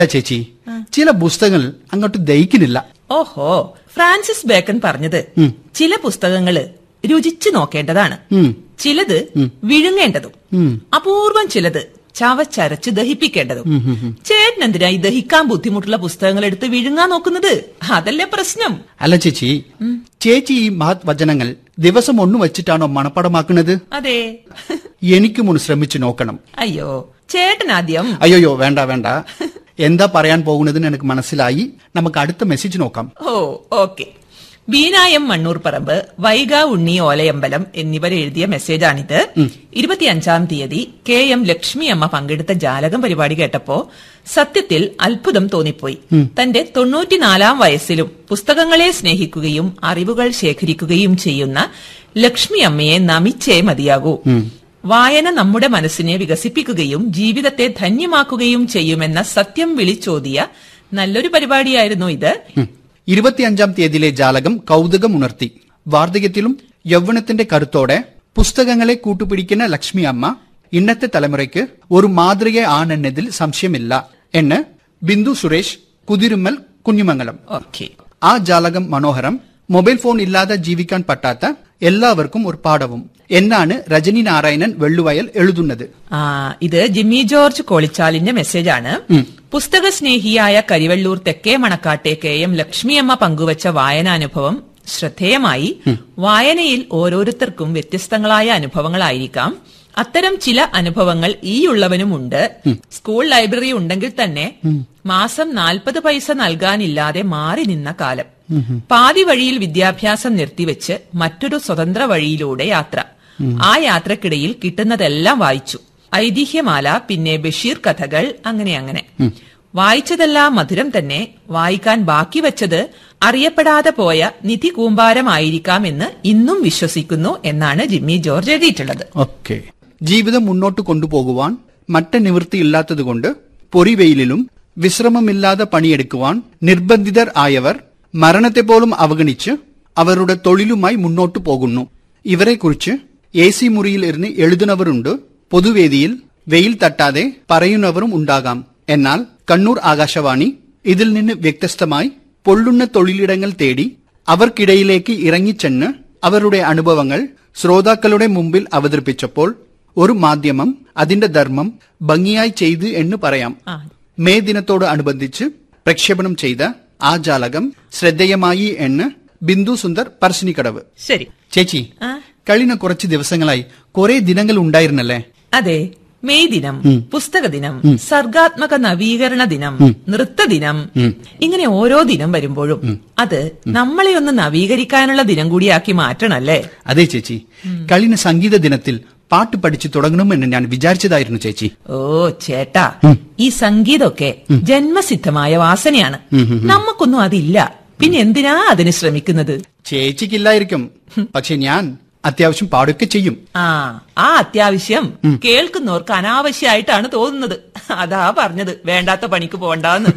ചേച്ചി ചില പുസ്തകങ്ങൾ അങ്ങോട്ട് ദഹിക്കുന്നില്ല ഓഹോ ഫ്രാൻസിസ് ബേക്കൺ പറഞ്ഞത് ചില പുസ്തകങ്ങള് രുചിച്ചു നോക്കേണ്ടതാണ് ചിലത് വിഴുങ്ങേണ്ടതും അപൂർവം ചിലത് ചവച്ചരച്ച് ദഹിപ്പിക്കേണ്ടതും ചേട്ടൻ എന്തിനാ ഈ ദഹിക്കാൻ ബുദ്ധിമുട്ടുള്ള പുസ്തകങ്ങൾ എടുത്ത് വിഴുങ്ങാൻ നോക്കുന്നത് അതല്ലേ പ്രശ്നം അല്ല ചേച്ചി ചേച്ചി ഈ മഹത് വചനങ്ങൾ ദിവസം ഒന്നു വച്ചിട്ടാണോ മണപ്പടമാക്കുന്നത് അതെ എനിക്കും ഒന്ന് ശ്രമിച്ചു നോക്കണം അയ്യോ ചേട്ടൻ ആദ്യം അയ്യോയോ വേണ്ട വേണ്ട എന്താ പറയാൻ പോകുന്നതെന്ന് എനിക്ക് മനസ്സിലായി നമുക്ക് അടുത്ത മെസ്സേജ് നോക്കാം ഓ ഓക്കെ ബീനായം മണ്ണൂർ പറമ്പ് വൈഗ ഉണ്ണി ഓലയമ്പലം എന്നിവർ എഴുതിയ മെസ്സേജാണിത് ഇരുപത്തിയഞ്ചാം തീയതി കെ എം ലക്ഷ്മി അമ്മ പങ്കെടുത്ത ജാലകം പരിപാടി കേട്ടപ്പോ സത്യത്തിൽ അത്ഭുതം തോന്നിപ്പോയി തന്റെ തൊണ്ണൂറ്റിനാലാം വയസ്സിലും പുസ്തകങ്ങളെ സ്നേഹിക്കുകയും അറിവുകൾ ശേഖരിക്കുകയും ചെയ്യുന്ന ലക്ഷ്മി അമ്മയെ നമിച്ചേ മതിയാകൂ വായന നമ്മുടെ മനസ്സിനെ വികസിപ്പിക്കുകയും ജീവിതത്തെ ധന്യമാക്കുകയും ചെയ്യുമെന്ന സത്യം വിളിച്ചോതിയ നല്ലൊരു പരിപാടിയായിരുന്നു ഇത് ഇരുപത്തിയഞ്ചാം തീയതിയിലെ ജാലകം കൗതുകം ഉണർത്തി വാർദ്ധക്യത്തിലും യൗവനത്തിന്റെ കരുത്തോടെ പുസ്തകങ്ങളെ കൂട്ടുപിടിക്കുന്ന ലക്ഷ്മി അമ്മ ഇന്നത്തെ തലമുറയ്ക്ക് ഒരു മാതൃക ആണെന്നതിൽ സംശയമില്ല എന്ന് ബിന്ദു സുരേഷ് കുതിരുമ്മൽ കുഞ്ഞുമംഗലം ഓക്കെ ആ ജാലകം മനോഹരം മൊബൈൽ ഫോൺ ഇല്ലാതെ ജീവിക്കാൻ പറ്റാത്ത എല്ലാവർക്കും ഒരു പാഠവും എന്നാണ് രജനി നാരായണൻ വെള്ളുവയൽ എഴുതുന്നത് ആ ഇത് ജിമ്മി ജോർജ് കോളിച്ചാലിന്റെ മെസ്സേജാണ് പുസ്തക സ്നേഹിയായ കരിവള്ളൂർ തെക്കേ മണക്കാട്ടെ കെ എം ലക്ഷ്മിയമ്മ പങ്കുവച്ച വായനാനുഭവം ശ്രദ്ധേയമായി വായനയിൽ ഓരോരുത്തർക്കും വ്യത്യസ്തങ്ങളായ അനുഭവങ്ങളായിരിക്കാം അത്തരം ചില അനുഭവങ്ങൾ ഈ ഉള്ളവനുമുണ്ട് സ്കൂൾ ലൈബ്രറി ഉണ്ടെങ്കിൽ തന്നെ മാസം നാൽപ്പത് പൈസ നൽകാനില്ലാതെ മാറി നിന്ന കാലം പാതി വഴിയിൽ വിദ്യാഭ്യാസം നിർത്തിവെച്ച് മറ്റൊരു സ്വതന്ത്ര വഴിയിലൂടെ യാത്ര ആ യാത്രക്കിടയിൽ കിട്ടുന്നതെല്ലാം വായിച്ചു ഐതിഹ്യമാല പിന്നെ ബഷീർ കഥകൾ അങ്ങനെ അങ്ങനെ വായിച്ചതെല്ലാം മധുരം തന്നെ വായിക്കാൻ ബാക്കി വച്ചത് അറിയപ്പെടാതെ പോയ നിധി കൂമ്പാരമായിരിക്കാം എന്ന് ഇന്നും വിശ്വസിക്കുന്നു എന്നാണ് ജിമ്മി ജോർജ് എഴുതിയിട്ടുള്ളത് ഓക്കെ ജീവിതം മുന്നോട്ട് കൊണ്ടുപോകുവാൻ മറ്റ നിവൃത്തിയില്ലാത്തതുകൊണ്ട് പൊറിവെയിലിലും വിശ്രമമില്ലാതെ പണിയെടുക്കുവാൻ നിർബന്ധിതർ ആയവർ മരണത്തെ പോലും അവഗണിച്ച് അവരുടെ തൊഴിലുമായി മുന്നോട്ടു പോകുന്നു ഇവരെക്കുറിച്ച് എ സി മുറിയിൽ ഇരുന്ന് എഴുതുന്നവരുണ്ട് പൊതുവേദിയിൽ വെയിൽ തട്ടാതെ പറയുന്നവരും ഉണ്ടാകാം എന്നാൽ കണ്ണൂർ ആകാശവാണി ഇതിൽ നിന്ന് വ്യത്യസ്തമായി പൊള്ളുന്ന തൊഴിലിടങ്ങൾ തേടി അവർക്കിടയിലേക്ക് ഇറങ്ങിച്ചെന്ന് അവരുടെ അനുഭവങ്ങൾ ശ്രോതാക്കളുടെ മുമ്പിൽ അവതരിപ്പിച്ചപ്പോൾ ഒരു മാധ്യമം അതിന്റെ ധർമ്മം ഭംഗിയായി ചെയ്തു എന്ന് പറയാം ആ. മെയ് ദിനത്തോട് അനുബന്ധിച്ച് പ്രക്ഷേപണം ചെയ്ത ആ ജാലകം ശ്രദ്ധേയമായി എന്ന് ബിന്ദു സുന്ദർ പറശ്ശിനിക്കടവ് ശരി ചേച്ചി ആ കഴിഞ്ഞ കുറച്ച് ദിവസങ്ങളായി കുറെ ദിനങ്ങൾ ഉണ്ടായിരുന്നല്ലേ അതെ മെയ് ദിനം പുസ്തക ദിനം സർഗാത്മക നവീകരണ ദിനം നൃത്ത ദിനം ഇങ്ങനെ ഓരോ ദിനം വരുമ്പോഴും അത് നമ്മളെ ഒന്ന് നവീകരിക്കാനുള്ള ദിനം കൂടിയാക്കി മാറ്റണല്ലേ അതെ ചേച്ചി കഴിഞ്ഞ സംഗീത ദിനത്തിൽ പാട്ട് പഠിച്ചു തുടങ്ങണമെന്ന് ഞാൻ വിചാരിച്ചതായിരുന്നു ചേച്ചി ഓ ചേട്ടാ ഈ സംഗീതമൊക്കെ ജന്മസിദ്ധമായ വാസനയാണ് നമുക്കൊന്നും അതില്ല പിന്നെ എന്തിനാ അതിന് ശ്രമിക്കുന്നത് ചേച്ചിക്കില്ലായിരിക്കും പക്ഷെ ഞാൻ അത്യാവശ്യം പാടുകയൊക്കെ ചെയ്യും ആ ആ അത്യാവശ്യം കേൾക്കുന്നവർക്ക് അനാവശ്യമായിട്ടാണ് തോന്നുന്നത് അതാ പറഞ്ഞത് വേണ്ടാത്ത പണിക്ക് പോണ്ടാന്ന്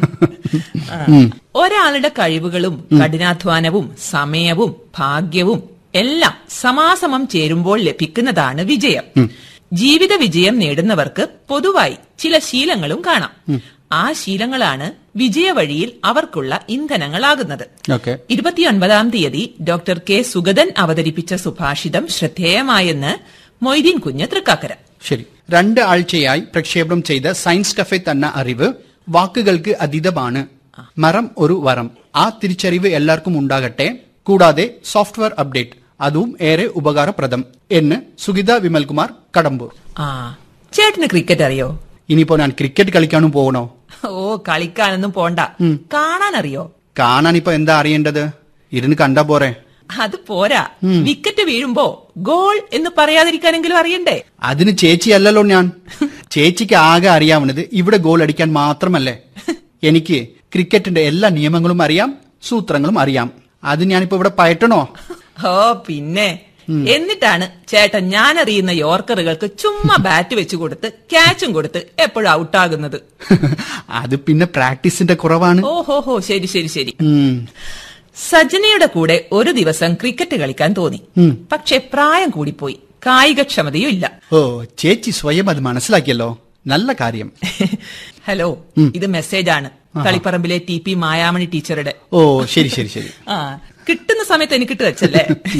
ആ. ഒരാളുടെ കഴിവുകളും കഠിനാധ്വാനവും സമയവും ഭാഗ്യവും എല്ലാം സമാസമം ചേരുമ്പോൾ ലഭിക്കുന്നതാണ് വിജയം ജീവിത വിജയം നേടുന്നവർക്ക് പൊതുവായി ചില ശീലങ്ങളും കാണാം ആ ശീലങ്ങളാണ് വിജയവഴിയിൽ അവർക്കുള്ള ഇന്ധനങ്ങളാകുന്നത് ഓക്കെ ഇരുപത്തിയൊൻപതാം തീയതി ഡോക്ടർ കെ സുഗതൻ അവതരിപ്പിച്ച സുഭാഷിതം ശ്രദ്ധേയമായെന്ന് മൊയ്തീൻ കുഞ്ഞ് തൃക്കാക്കര ശരി രണ്ട് ആഴ്ചയായി പ്രക്ഷേപണം ചെയ്ത സയൻസ് കഫെ തന്ന അറിവ് വാക്കുകൾക്ക് അതീതമാണ് മരം ഒരു വരം ആ തിരിച്ചറിവ് എല്ലാവർക്കും ഉണ്ടാകട്ടെ കൂടാതെ സോഫ്റ്റ്വെയർ അപ്ഡേറ്റ് അതും ഏറെ ഉപകാരപ്രദം എന്ന് സുഗിത വിമൽകുമാർ കടമ്പൂർ ആ ചേട്ടന് ക്രിക്കറ്റ് അറിയോ ഇനിയിപ്പോ ഞാൻ ക്രിക്കറ്റ് കളിക്കാനും പോകണോ ഓ കളിക്കാനൊന്നും പോണ്ട കാണാൻ അറിയോ കാണാൻ ഇപ്പൊ എന്താ അറിയേണ്ടത് ഇരുന്ന് കണ്ടാ പോരെ അത് പോരാ വിക്കറ്റ് വീഴുമ്പോ ഗോൾ എന്ന് പറയാതിരിക്കാനെങ്കിലും അറിയണ്ടേ അതിന് ചേച്ചിയല്ലല്ലോ ഞാൻ ചേച്ചിക്ക് ആകെ അറിയാവുന്നത് ഇവിടെ ഗോൾ അടിക്കാൻ മാത്രമല്ലേ എനിക്ക് ക്രിക്കറ്റിന്റെ എല്ലാ നിയമങ്ങളും അറിയാം സൂത്രങ്ങളും അറിയാം അത് ഞാനിപ്പോ ഇവിടെ പയറ്റണോ ഓ പിന്നെ എന്നിട്ടാണ് ചേട്ടൻ ഞാൻ അറിയുന്ന യോർക്കറുകൾക്ക് ചുമ്മാ ബാറ്റ് വെച്ച് കൊടുത്ത് ക്യാച്ചും കൊടുത്ത് എപ്പോഴും ഔട്ടാകുന്നത് അത് പിന്നെ പ്രാക്ടീസിന്റെ കുറവാണ് ഓഹോ ഹോ ശരി ശരി ശരി ഉം. സജനയുടെ കൂടെ ഒരു ദിവസം ക്രിക്കറ്റ് കളിക്കാൻ തോന്നി പക്ഷെ പ്രായം കൂടിപ്പോയി കായികക്ഷമതയും ഇല്ല ഓ ചേച്ചി സ്വയം അത് മനസ്സിലാക്കിയല്ലോ നല്ല കാര്യം ഹലോ ഇത് മെസ്സേജാണ് തളിപ്പറമ്പിലെ ടി പി മായാമണി ടീച്ചറുടെ ഓ ശരി ശരി ശരി ആ കിട്ടുന്ന സമയത്ത് എനിക്കിട്ട് വെച്ചല്ലേ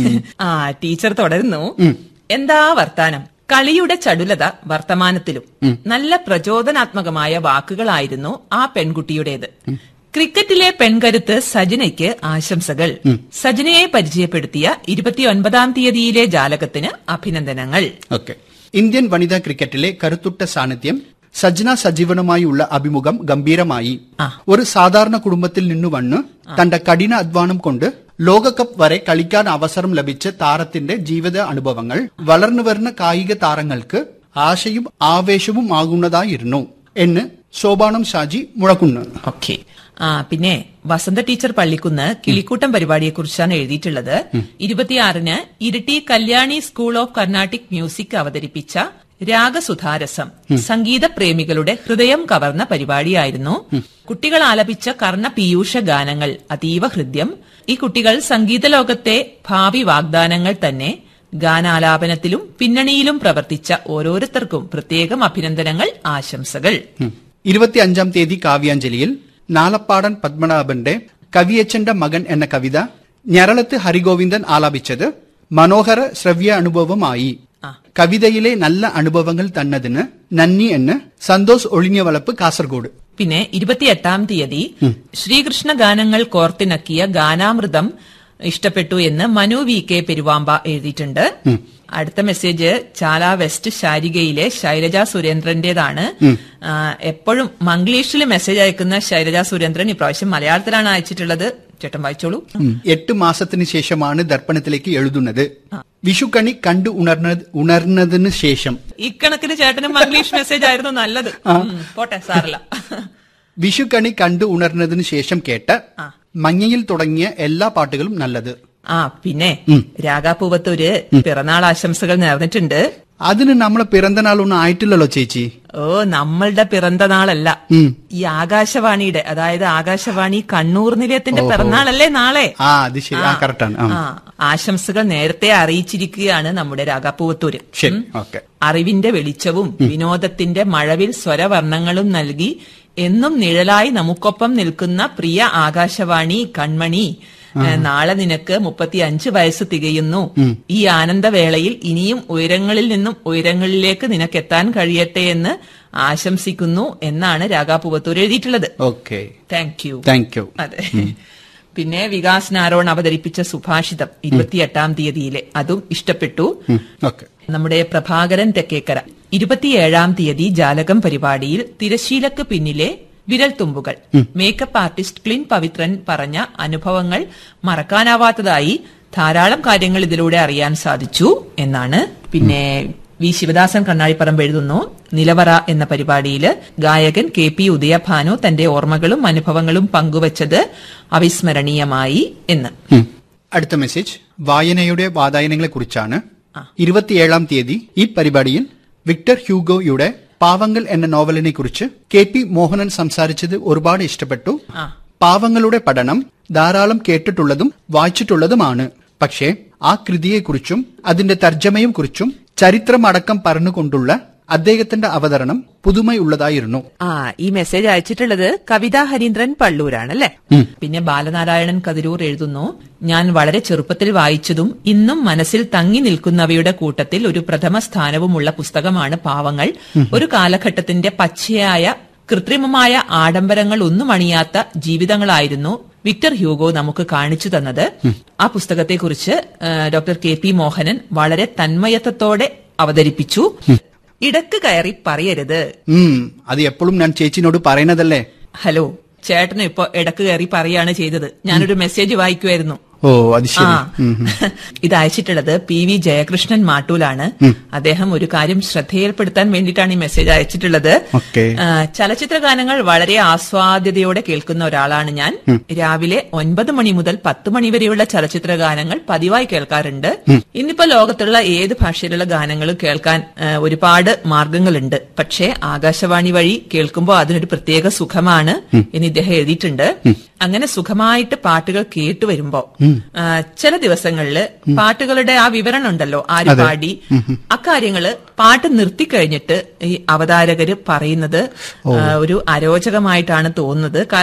ആ ടീച്ചർ തുടരുന്നു എന്താ വർത്താനം കളിയുടെ ചടുലത വർത്തമാനത്തിലും നല്ല പ്രചോദനാത്മകമായ വാക്കുകളായിരുന്നു ആ പെൺകുട്ടിയുടേത് ക്രിക്കറ്റിലെ പെൺകരുത്ത് സജനയ്ക്ക് ആശംസകൾ സജനയെ പരിചയപ്പെടുത്തിയ ഇരുപത്തിയൊൻപതാം തീയതിയിലെ ജാലകത്തിന് അഭിനന്ദനങ്ങൾ ഓക്കെ ഇന്ത്യൻ വനിതാ ക്രിക്കറ്റിലെ കരുത്തുറ്റ സാന്നിധ്യം സജ്ന സജീവനുമായുള്ള അഭിമുഖം ഗംഭീരമായി ആ. ഒരു സാധാരണ കുടുംബത്തിൽ നിന്നു വന്ന് തന്റെ കഠിന അധ്വാനം കൊണ്ട് ലോകകപ്പ് വരെ കളിക്കാൻ അവസരം ലഭിച്ച താരത്തിന്റെ ജീവിത അനുഭവങ്ങൾ വളർന്നു വരുന്ന കായിക താരങ്ങൾക്ക് ആശയും ആവേശവും ആകുന്നതായിരുന്നു എന്ന് ശോഭാനം ഷാജി മുഴക്കുന്ന് ഓക്കെ ആ പിന്നെ വസന്ത ടീച്ചർ പള്ളിക്കുന്ന് കിളിക്കൂട്ടം പരിപാടിയെ കുറിച്ചാണ് എഴുതിയിട്ടുള്ളത് ഇരുപത്തിയാറിന് Iritty Kalyani school of Carnatic music അവതരിപ്പിച്ച രാഗസുധാരസം സംഗീത പ്രേമികളുടെ ഹൃദയം കവർന്ന പരിപാടിയായിരുന്നു കുട്ടികൾ ആലപിച്ച കർണ പീയൂഷ ഗാനങ്ങൾ അതീവ ഹൃദ്യം ഈ കുട്ടികൾ സംഗീത ലോകത്തെ ഭാവി വാഗ്ദാനങ്ങൾ തന്നെ ഗാനാലാപനത്തിലും പിന്നണിയിലും പ്രവർത്തിച്ച ഓരോരുത്തർക്കും പ്രത്യേകം അഭിനന്ദനങ്ങൾ ആശംസകൾ ഇരുപത്തിയഞ്ചാം തീയതി കാവ്യാഞ്ജലിയിൽ നാലപ്പാടൻ പത്മനാഭന്റെ കവിയച്ചന്റെ മകൻ എന്ന കവിത ഞരളത്ത് ഹരിഗോവിന്ദൻ ആലാപിച്ചത് മനോഹര ശ്രവ്യ അനുഭവമായി ആ. കവിതയിലെ നല്ല അനുഭവങ്ങൾ തന്നതിന് നന്ദി എന്ന് സന്തോഷ് ഒളിഞ്ഞവളപ്പ് കാസർഗോഡ് പിന്നെ ഇരുപത്തിയെട്ടാം തീയതി ശ്രീകൃഷ്ണ ഗാനങ്ങൾ കോർത്തിണക്കിയ ഗാനാമൃതം ഇഷ്ടപ്പെട്ടു എന്ന് മനു വി കെ പെരുവാമ്പ എഴുതിയിട്ടുണ്ട് അടുത്ത മെസ്സേജ് ചാല വെസ്റ്റ് ശാരികയിലെ ശൈലജ സുരേന്ദ്രന്റേതാണ് ആ, എപ്പോഴും മംഗ്ലീഷിൽ മെസ്സേജ് അയക്കുന്ന ശൈലജ സുരേന്ദ്രൻ ഇപ്രാവശ്യം മലയാളത്തിലാണ് അയച്ചിട്ടുള്ളത് ചേട്ടൻ വായിച്ചോളൂ എട്ട് മാസത്തിന് ശേഷമാണ് ദർപ്പണത്തിലേക്ക് എഴുതുന്നത് വിഷുക്കണി കണ്ടു ഉണർന്ന ഉണർന്നതിന് ശേഷം ഇക്കണക്കിന് ചേട്ടനും മംഗ്ലീഷ് മെസ്സേജ് ആയിരുന്നു നല്ലത് ഉം, പോട്ടെ സാറില്ല വിഷുക്കണി കണ്ടു ഉണർന്നതിന് ശേഷം കേട്ട് ആ. മഞ്ഞയിൽ തുടങ്ങിയ എല്ലാ പാട്ടുകളും നല്ലത് ആ പിന്നെ രാഗാപൂവത്തൂര് പിറന്നാൾ ആശംസകൾ നേർന്നിട്ടുണ്ട് അതിന് നമ്മളെ പിറന്തനാളൊന്നും ആയിട്ടില്ലല്ലോ ചേച്ചി ഓ നമ്മളുടെ പിറന്ന നാളല്ല ഉം. ഈ ആകാശവാണിയുടെ അതായത് ആകാശവാണി കണ്ണൂർ നിലയത്തിന്റെ പിറന്നാളല്ലേ നാളെ ആ അത് ശരി ആ കറക്റ്റാണ് ആ ആ ആശംസകൾ നേരത്തെ അറിയിച്ചിരിക്കുകയാണ് നമ്മുടെ രാഗാപൂവത്തൂര് ശരി ഓക്കെ അറിവിന്റെ വെളിച്ചവും വിനോദത്തിന്റെ മഴവിൽ സ്വരവർണ്ണങ്ങളും നൽകി എന്നും നിഴലായി നമുക്കൊപ്പം നിൽക്കുന്ന പ്രിയ ആകാശവാണി കൺമണി ഏ, നാളെ നിനക്ക് മുപ്പത്തിയഞ്ച് വയസ്സ് തികയുന്നു ഈ ആനന്ദവേളയിൽ ഇനിയും ഉയരങ്ങളിൽ നിന്നും ഉയരങ്ങളിലേക്ക് നിനക്കെത്താൻ കഴിയട്ടെ എന്ന് ആശംസിക്കുന്നു എന്നാണ് രാഗാപൂവത്തൂർ എഴുതിയിട്ടുള്ളത് okay thank you thank you അതെ പിന്നെ വികാസ് നാരോൺ അവതരിപ്പിച്ച സുഭാഷിതം ഇരുപത്തിയെട്ടാം തീയതിയിലെ അതും ഇഷ്ടപ്പെട്ടു ഓക്കെ നമ്മുടെ പ്രഭാകരൻ തെക്കേക്കര ഇരുപത്തിയേഴാം തീയതി ജാലകം പരിപാടിയിൽ തിരശീലക്ക് പിന്നിലെ വിരൽത്തുമ്പുകൾ മേക്കപ്പ് ആർട്ടിസ്റ്റ് ക്ലിൻ പവിത്രൻ പറഞ്ഞ അനുഭവങ്ങൾ മറക്കാനാവാത്തതായി ധാരാളം കാര്യങ്ങൾ ഇതിലൂടെ അറിയാൻ സാധിച്ചു എന്നാണ് പിന്നെ വി ശിവദാസൻ കണ്ണാടിപ്പറമ്പ് എഴുതുന്നു നിലവറ എന്ന പരിപാടിയിൽ ഗായകൻ കെ പി ഉദയഭാനു തന്റെ ഓർമ്മകളും അനുഭവങ്ങളും പങ്കുവച്ചത് അവിസ്മരണീയമായി എന്ന് അടുത്ത മെസ്സേജ് വായനയുടെ വാതായനങ്ങളെ കുറിച്ചാണ് ഇരുപത്തിയേഴാം തീയതി ഈ പരിപാടിയിൽ വിക്ടർ ഹ്യൂഗോയുടെ പാവങ്ങൾ എന്ന നോവലിനെ കുറിച്ച് കെ പി മോഹനൻ സംസാരിച്ചത് ഒരുപാട് ഇഷ്ടപ്പെട്ടു ആ. പാവങ്ങളുടെ പഠനം ധാരാളം കേട്ടിട്ടുള്ളതും വായിച്ചിട്ടുള്ളതുമാണ് പക്ഷേ ആ കൃതിയെക്കുറിച്ചും അതിന്റെ തർജ്ജമയും കുറിച്ചും ചരിത്രമടക്കം പറഞ്ഞുകൊണ്ടുള്ള അദ്ദേഹത്തിന്റെ അവതരണം പുതുമയുള്ളതായിരുന്നു ആ ഈ മെസ്സേജ് അയച്ചിട്ടുള്ളത് കവിതാ ഹരീന്ദ്രൻ പള്ളൂരാണ് അല്ലെ പിന്നെ ബാലനാരായണൻ കതിരൂർ എഴുതുന്നു ഞാൻ വളരെ ചെറുപ്പത്തിൽ വായിച്ചതും ഇന്നും മനസ്സിൽ തങ്ങി നിൽക്കുന്നവയുടെ കൂട്ടത്തിൽ ഒരു പ്രഥമ സ്ഥാനവുമുള്ള പുസ്തകമാണ് പാവങ്ങൾ ഒരു കാലഘട്ടത്തിന്റെ പച്ചയായ കൃത്രിമമായ ആഡംബരങ്ങൾ ഒന്നും അണിയാത്ത ജീവിതങ്ങളായിരുന്നു വിക്ടർ ഹ്യൂഗോ നമുക്ക് കാണിച്ചു തന്നത് ആ പുസ്തകത്തെക്കുറിച്ച് ആ, ഡോക്ടർ കെ പി മോഹനൻ വളരെ തന്മയത്വത്തോടെ അവതരിപ്പിച്ചു ഇടക്ക് കയറി പറയരുത് ഉം അത് എപ്പോഴും ഞാൻ ചേച്ചിനോട് പറയുന്നതല്ലേ ഹലോ ചേട്ടന് ഇപ്പൊ ഇടക്ക് കയറി പറയാണ് ചെയ്തത് ഞാനൊരു മെസ്സേജ് വായിക്കുമായിരുന്നു ഓ അത് ആ ശരി ഉം, ഉം. ഇത് അയച്ചിട്ടുള്ളത് പി വി ജയകൃഷ്ണൻ മാട്ടൂലാണ് അദ്ദേഹം ഒരു കാര്യം ശ്രദ്ധയിൽപ്പെടുത്താൻ വേണ്ടിയിട്ടാണ് ഈ മെസ്സേജ് അയച്ചിട്ടുള്ളത് ഓക്കെ. ആ, ചലച്ചിത്ര ഗാനങ്ങൾ വളരെ ആസ്വാദ്യതയോടെ കേൾക്കുന്ന ഒരാളാണ് ഞാൻ രാവിലെ ഒൻപത് മണി മുതൽ പത്ത് മണി വരെയുള്ള ചലച്ചിത്ര ഗാനങ്ങൾ പതിവായി കേൾക്കാറുണ്ട് ഇന്നിപ്പോ ലോകത്തുള്ള ഏത് ഭാഷയിലുള്ള ഗാനങ്ങളും കേൾക്കാൻ ആ, ഒരുപാട് മാർഗങ്ങളുണ്ട് പക്ഷേ ആകാശവാണി വഴി കേൾക്കുമ്പോൾ അതിനൊരു പ്രത്യേക സുഖമാണ് എന്ന് ഇദ്ദേഹം എഴുതിയിട്ടുണ്ട് അങ്ങനെ സുഖമായിട്ട് പാട്ടുകൾ കേട്ടു വരുമ്പോ ആ, ചില ദിവസങ്ങളില് പാട്ടുകളുടെ ആ വിവരണം ഉണ്ടല്ലോ ആര് പാടി അക്കാര്യങ്ങള് പാട്ട് നിർത്തിക്കഴിഞ്ഞിട്ട് ഈ അവതാരകര് പറയുന്നത് ആ, ഒരു അരോചകമായിട്ടാണ് തോന്നുന്നത്